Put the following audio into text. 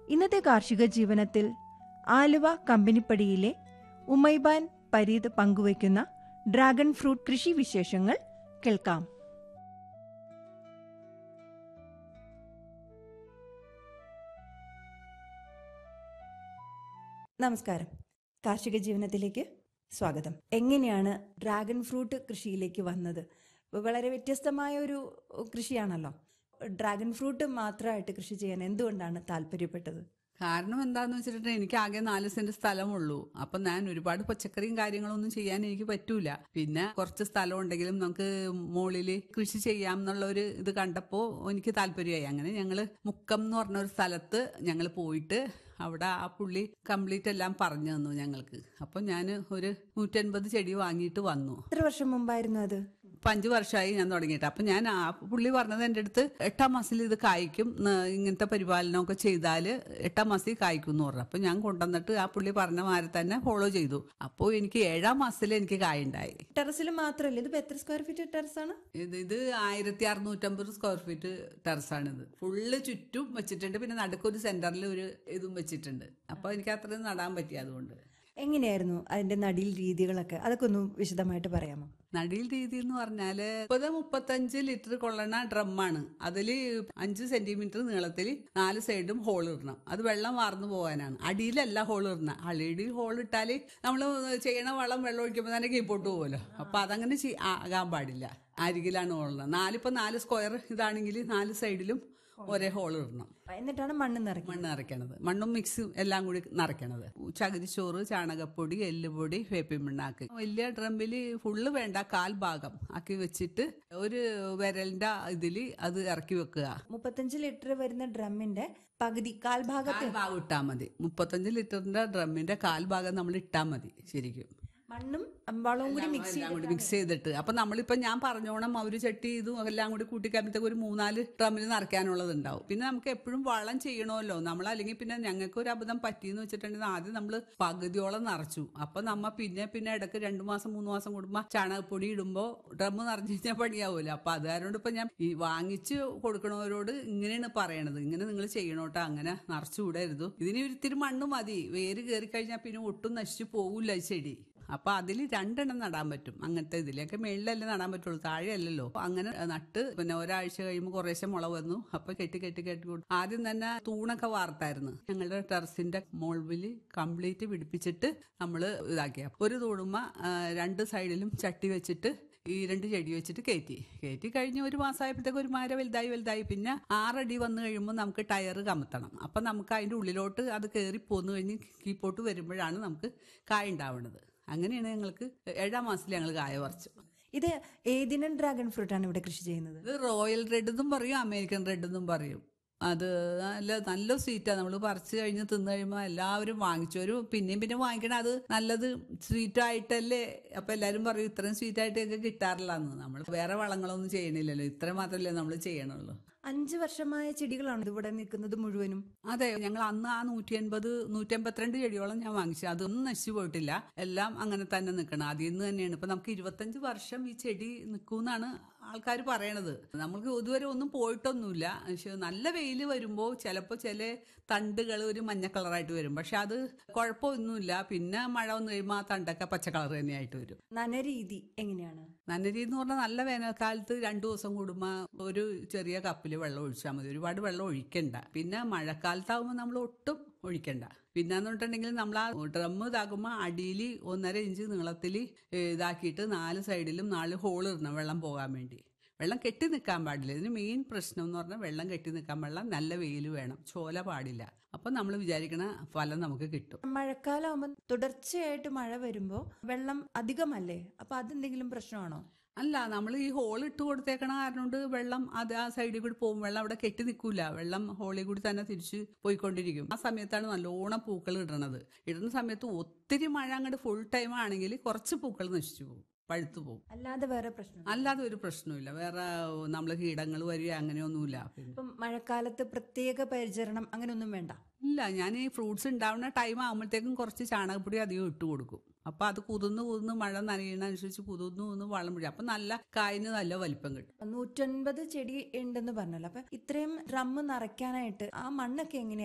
ഇന്നത്തെ കാർഷിക ജീവനത്തിൽ ആലുവ കമ്പനിപ്പടിയിലെ ഉമൈബാൻ പരീത് പങ്കുവയ്ക്കുന്ന ഡ്രാഗൺ ഫ്രൂട്ട് കൃഷി വിശേഷങ്ങൾ കേൾക്കാം നമസ്കാരം കാർഷിക ജീവനത്തിലേക്ക് സ്വാഗതം എങ്ങനെയാണ് ഡ്രാഗൺ ഫ്രൂട്ട് കൃഷിയിലേക്ക് വന്നത് വളരെ വ്യത്യസ്തമായ ഒരു കൃഷിയാണല്ലോ ഡ്രാഗൺ ഫ്രൂട്ട് മാത്രമായിട്ട് കൃഷി ചെയ്യാൻ എന്തുകൊണ്ടാണ് താല്പര്യപ്പെട്ടത് കാരണം എന്താന്ന് വെച്ചിട്ടുണ്ടെങ്കിൽ എനിക്ക് ആകെ നാല് സെന്റ് സ്ഥലമുള്ളൂ അപ്പൊ ഞാൻ ഒരുപാട് പച്ചക്കറിയും കാര്യങ്ങളൊന്നും ചെയ്യാൻ എനിക്ക് പറ്റൂല പിന്നെ കുറച്ച് സ്ഥലം ഉണ്ടെങ്കിലും നമുക്ക് മുകളില് കൃഷി ചെയ്യാം എന്നുള്ള ഒരു ഇത് കണ്ടപ്പോ എനിക്ക് താല്പര്യമായി അങ്ങനെ ഞങ്ങള് മുക്കം എന്ന് പറഞ്ഞ ഒരു സ്ഥലത്ത് ഞങ്ങൾ പോയിട്ട് അവിടെ ആ പുള്ളി കംപ്ലീറ്റ് എല്ലാം പറഞ്ഞു തന്നു ഞങ്ങൾക്ക് അപ്പൊ ഞാൻ ഒരു നൂറ്റൻപത് ചെടി വാങ്ങിയിട്ട് വന്നു എത്ര വർഷം മുമ്പായിരുന്നു അത് ഇപ്പൊ അഞ്ചു വർഷമായി ഞാൻ തുടങ്ങിയിട്ട് അപ്പൊ ഞാൻ ആ പുള്ളി പറഞ്ഞത് എൻ്റെ അടുത്ത് എട്ടാം മാസത്തിൽ ഇത് കായ്ക്കും ന്ന് ഇങ്ങനത്തെ പരിപാലനമൊക്കെ ചെയ്താൽ എട്ടാം മാസത്തിൽ കായ്ക്കും എന്ന് പറഞ്ഞു അപ്പൊ ഞാൻ കൊണ്ടുവന്നിട്ട് ആ പുള്ളി പറഞ്ഞ മാതിരി തന്നെ ഫോളോ ചെയ്തു അപ്പോൾ എനിക്ക് ഏഴാം മാസത്തിൽ എനിക്ക് കായുണ്ടായി ടെറസിൽ മാത്രമല്ല ഇതിപ്പോ എത്ര സ്ക്വയർ ഫീറ്റ് ടെറസ് ആണ് ഇത് ഇത് ആയിരത്തി അറുന്നൂറ്റമ്പത് സ്ക്വയർ ഫീറ്റ് ടെറസാണിത് ഫുള്ള് ചുറ്റും വെച്ചിട്ടുണ്ട് പിന്നെ നടുക്കൊരു സെന്ററിൽ ഒരു ഇതും വെച്ചിട്ടുണ്ട് അപ്പൊ എനിക്ക് അത്രയും നടാൻ പറ്റി അതുകൊണ്ട് എങ്ങനെയായിരുന്നു അതിന്റെ നടീൽ രീതികളൊക്കെ അതൊക്കെ ഒന്ന് വിശദമായിട്ട് പറയാമോ നടീൽ രീതി എന്ന് പറഞ്ഞാല് മുപ്പത് മുപ്പത്തഞ്ച് ലിറ്റർ കൊള്ളണ ഡ്രമ്മാണ് അതിൽ അഞ്ച് സെന്റിമീറ്റർ നീളത്തിൽ നാല് സൈഡും ഹോൾ ഇടണം അത് വെള്ളം വാർന്നു പോകാനാണ് അടിയിലല്ല ഹോൾ ഇടണം അടിയിൽ ഹോൾ ഇട്ടാല് നമ്മൾ ചെയ്യണ വളം വെള്ളം ഒഴിക്കുമ്പോൾ തന്നെ കീപ്പോട്ട് പോകുമല്ലോ അപ്പൊ അതങ്ങനെ ചെയ്- ആകാൻ പാടില്ല അരികിലാണ് ഹോൾ ഇടുന്നത് നാലിപ്പോ നാല് സ്ക്വയർ ഇതാണെങ്കിൽ നാല് സൈഡിലും ഒരേ ഹോൾ ഇടണം എന്നിട്ടാണ് മണ്ണ് നിറയ്ക്കുന്നത് മണ്ണ് നിറയ്ക്കണത് മണ്ണും മിക്സ് എല്ലാം കൂടി നിറയ്ക്കണത് ചകിരിച്ചോറ് ചാണകപ്പൊടി എല്ലുപൊടി വേപ്പിൻ പിണ്ണാക്ക് വലിയ ഡ്രമ്മില് ഫുള്ള് വേണ്ട കാൽ ഭാഗം ആക്കി വെച്ചിട്ട് ഒരു വിരലിന്റെ ഇതില് അത് ഇറക്കി വെക്കുക മുപ്പത്തഞ്ച് ലിറ്റർ വരുന്ന ഡ്രമ്മിന്റെ പകുതി കാൽഭാഗത്ത് കാൽ ഭാഗം ഇട്ടാൽ മതി മുപ്പത്തഞ്ച് ലിറ്ററിന്റെ ഡ്രമ്മിന്റെ കാൽ ഭാഗം നമ്മൾ ഇട്ടാൽ മതി ശരിക്കും മണ്ണും വളവും കൂടി മിക്സ് എല്ലാം കൂടി മിക്സ് ചെയ്തിട്ട് അപ്പൊ നമ്മളിപ്പോ ഞാൻ പറഞ്ഞോണം അവര് ചട്ടി ഇതും എല്ലാം കൂടി കൂട്ടിക്കഴിയുമ്പോഴത്തേക്ക് ഒരു മൂന്നാല് ഡ്രമ്മിൽ നിറയ്ക്കാനുള്ളത് ഉണ്ടാവും പിന്നെ നമുക്ക് എപ്പോഴും വളം ചെയ്യണമല്ലോ നമ്മൾ അല്ലെങ്കിൽ പിന്നെ ഞങ്ങൾക്ക് ഒരു അബദ്ധം പറ്റിയെന്ന് വെച്ചിട്ടുണ്ടെങ്കിൽ ആദ്യം നമ്മൾ പകുതിയോളം നിറച്ചു അപ്പൊ നമ്മ പിന്നെ പിന്നെ ഇടയ്ക്ക് രണ്ടു മാസം മൂന്ന് മാസം കൂടുമ്പോ ചാണകപ്പൊടി ഇടുമ്പോ ഡ്രമ്മ് നിറഞ്ഞു കഴിഞ്ഞാൽ പണിയാവൂല അപ്പൊ അത് കാരണം ഇപ്പൊ ഞാൻ ഈ വാങ്ങിച്ച് കൊടുക്കണവരോട് ഇങ്ങനെയാണ് പറയണത് ഇങ്ങനെ നിങ്ങൾ ചെയ്യണോട്ടോ അങ്ങനെ നിറച്ചു വിടരുത് ഇതിന് ഒരിത്തിരി മണ്ണ് മതി വേര് കയറി കഴിഞ്ഞാൽ പിന്നെ ഒട്ടും നശിച്ചു പോകില്ല ഈ ചെടി അപ്പൊ അതിൽ രണ്ടെണ്ണം നടാൻ പറ്റും അങ്ങനത്തെ ഇതിലൊക്കെ മേളിലല്ലേ നടാൻ പറ്റുള്ളൂ താഴെയല്ലല്ലോ അപ്പൊ അങ്ങനെ നട്ട് പിന്നെ ഒരാഴ്ച കഴിയുമ്പോൾ കുറേശ്ശെ മുള വന്നു അപ്പൊ കെട്ടി കെട്ടി കെട്ടി കൊടുത്തു ആദ്യം തന്നെ തൂണൊക്കെ വാർത്തായിരുന്നു ഞങ്ങളുടെ ടെറസിന്റെ മോൾവില് കംപ്ലീറ്റ് പിടിപ്പിച്ചിട്ട് നമ്മൾ ഇതാക്കിയ ഒരു തൂണുമ്മ ആ, രണ്ട് സൈഡിലും ചട്ടി വെച്ചിട്ട് ഈ രണ്ട് ചെടി വെച്ചിട്ട് കയറ്റി കയറ്റി കഴിഞ്ഞ് ഒരു മാസമായപ്പോഴത്തേക്ക് ഒരു മാര വലുതായി വലുതായി പിന്നെ ആറടി വന്നു കഴിയുമ്പോൾ നമുക്ക് ടയർ കമത്തണം അപ്പം നമുക്ക് അതിൻ്റെ ഉള്ളിലോട്ട് അത് കയറി പോന്നു കഴിഞ്ഞ് കീപ്പോട്ട് വരുമ്പോഴാണ് നമുക്ക് കായ ഉണ്ടാവുന്നത് അങ്ങനെയാണ് ഞങ്ങൾക്ക് ഏഴാം മാസത്തിൽ ഞങ്ങൾ കായ പറിച്ചു ഇത് ഏതിനം ഡ്രാഗൺ ഫ്രൂട്ട് ആണ് ഇവിടെ കൃഷി ചെയ്യുന്നത് ഇത് റോയൽ റെഡ് എന്നും പറയും അമേരിക്കൻ റെഡ് എന്നും പറയും അത് നല്ല നല്ല സ്വീറ്റാണ് നമ്മൾ പറിച്ച് കഴിഞ്ഞ് തിന്നു കഴിയുമ്പോൾ എല്ലാവരും വാങ്ങിച്ചു ഒരു പിന്നെയും പിന്നെ വാങ്ങിക്കണം അത് നല്ലത് സ്വീറ്റ് ആയിട്ടല്ലേ അപ്പൊ എല്ലാവരും പറയും ഇത്രയും സ്വീറ്റ് ആയിട്ടൊക്കെ കിട്ടാറില്ലെന്ന് നമ്മൾ വേറെ വളങ്ങളൊന്നും ചെയ്യണില്ലല്ലോ ഇത്ര മാത്രമല്ലേ നമ്മൾ ചെയ്യണുള്ളൂ അഞ്ച് വർഷമായ ചെടികളാണ് ഇവിടെ നിൽക്കുന്നത് മുഴുവനും അതെ ഞങ്ങൾ അന്ന് ആ നൂറ്റി എൺപത് നൂറ്റി എൺപത്തിരണ്ട് ചെടിയോളം ഞാൻ വാങ്ങിച്ചു അതൊന്നും നശിച്ചു പോയിട്ടില്ല എല്ലാം അങ്ങനെ തന്നെ നിൽക്കണം അതിൽ നിന്ന് തന്നെയാണ് ഇപ്പൊ നമുക്ക് ഇരുപത്തഞ്ച് വർഷം ഈ ചെടി നിൽക്കുമെന്നാണ് ആൾക്കാർ പറയണത് നമുക്ക് ഇതുവരെ ഒന്നും പോയിട്ടൊന്നുമില്ല പക്ഷെ നല്ല വെയിൽ വരുമ്പോൾ ചിലപ്പോൾ ചില തണ്ടുകൾ ഒരു മഞ്ഞ കളറായിട്ട് വരും പക്ഷെ അത് കുഴപ്പമൊന്നുമില്ല പിന്നെ മഴ വന്നു കഴിയുമ്പോൾ ആ തണ്ടൊക്കെ പച്ച കളർ തന്നെയായിട്ട് വരും നനരീതി എങ്ങനെയാണ് നന്നരി എന്ന് പറഞ്ഞാൽ നല്ല വേനൽക്കാലത്ത് രണ്ടു ദിവസം കൂടുമ്പോൾ ഒരു ചെറിയ കപ്പിൽ വെള്ളം ഒഴിച്ചാൽ മതി ഒരുപാട് വെള്ളം ഒഴിക്കണ്ട പിന്നെ മഴക്കാലത്താവുമ്പോൾ നമ്മൾ ഒട്ടും ഒഴിക്കണ്ട പിന്നെന്ന് പറഞ്ഞിട്ടുണ്ടെങ്കിൽ നമ്മൾ ആ ഡ്രം ഇതാക്കുമ്പോൾ അടിയിൽ ഒന്നര ഇഞ്ച് നീളത്തിൽ ഇതാക്കിയിട്ട് നാല് സൈഡിലും നാല് ഹോൾ ഇടണം വെള്ളം പോകാൻ വേണ്ടി വെള്ളം കെട്ടി നിൽക്കാൻ പാടില്ല ഇതിന് മെയിൻ പ്രശ്നം എന്ന് പറഞ്ഞാൽ വെള്ളം കെട്ടി നിൽക്കാൻ പാടില്ല നല്ല വെയിൽ വേണം ചോല പാടില്ല അപ്പം നമ്മൾ വിചാരിക്കണ ഫലം നമുക്ക് കിട്ടും മഴക്കാലം ആകുമ്പോൾ തുടർച്ചയായിട്ട് മഴ വരുമ്പോൾ വെള്ളം അധികമല്ലേ അപ്പൊ അതെന്തെങ്കിലും പ്രശ്നമാണോ അല്ല നമ്മൾ ഈ ഹോൾ ഇട്ട് കൊടുത്തേക്കണ കാരണം കൊണ്ട് വെള്ളം അത് ആ സൈഡിൽ കൂടി പോകും വെള്ളം അവിടെ കെട്ടി നിൽക്കൂല വെള്ളം ഹോളിൽ കൂടി തന്നെ തിരിച്ച് പോയിക്കൊണ്ടിരിക്കും ആ സമയത്താണ് നല്ലോണം പൂക്കൾ ഇടണത് ഇടുന്ന സമയത്ത് ഒത്തിരി മഴ അങ്ങോട്ട് ഫുൾ ടൈം ആണെങ്കിൽ കുറച്ച് പൂക്കൾ നശിച്ചു പോകും പഴുത്തു പോകും അല്ലാതെ വേറെ പ്രശ്നം അല്ലാതെ ഒരു പ്രശ്നമില്ല വേറെ നമ്മൾ കീടങ്ങൾ വരിക അങ്ങനെയൊന്നുമില്ല പിന്നെ ഇപ്പം മഴക്കാലത്ത് പ്രത്യേക പരിചരണം അങ്ങനെയൊന്നും വേണ്ട ഇല്ല ഞാൻ ഈ ഫ്രൂട്ട്സ് ഉണ്ടാവുന്ന ടൈം ആകുമ്പോഴത്തേക്കും കുറച്ച് ചാണകപ്പൊടി അധികം ഇട്ട് കൊടുക്കും അപ്പൊ അത് കുതിർന്ന് കുതിർന്ന് മഴ നനയുന്നതനുസരിച്ച് കുതിർന്ന് കുതിർന്ന് വളം പിടിക്കും അപ്പൊ നല്ല കായിന് നല്ല വലിപ്പം കിട്ടും നൂറ്റൻപത് ചെടി ഉണ്ടെന്ന് പറഞ്ഞല്ലോ അപ്പൊ ഇത്രയും ഡ്രം നിറയ്ക്കാനായിട്ട് ആ മണ്ണൊക്കെ എങ്ങനെയാ